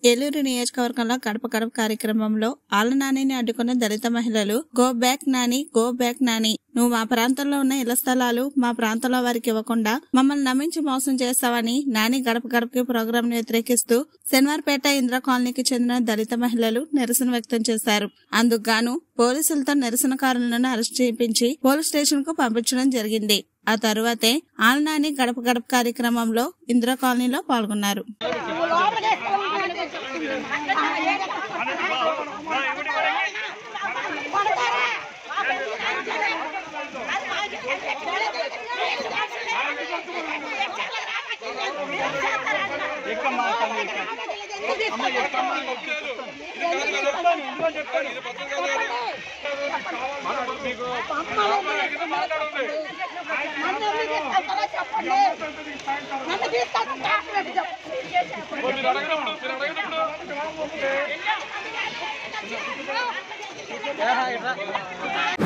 ఏలూరు నియోజకవర్గంలో గడప గడప కార్యక్రమంలో ఆల నానిని అడ్డుకున్న దళిత మహిళలు go back Nani go back Nani నువ్వు మా ప్రాంతంలో ఉన్న ఇళ్ల స్థలాలు మా ప్రాంతంలో వారికి ఇవ్వకుండా మమ్మల్ని నమ్మించి మోసం చేస్తావని నాని గడప గడపకి ప్రోగ్రాం ను వ్యతిరేకిస్తూ శనివారపేట ఇందిరా కాలనీకి చెందిన దళిత మహిళలు నిరసన వ్యక్తం చేశారు అందుకు గాను పోలీసులతో నిరసనకారులను అరెస్ట్ చేయించి పోలీస్ స్టేషన్ కు పంపించడం జరిగింది ఆ తరువాతే ఆలనాని గడప గడప కార్యక్రమంలో ఇందిరా కాలనీలో పాల్గొన్నారు నన్ను తీసుకొచ్చి కాకినాడ చెప్పు. మీరు అడగడం మీరు అడగడం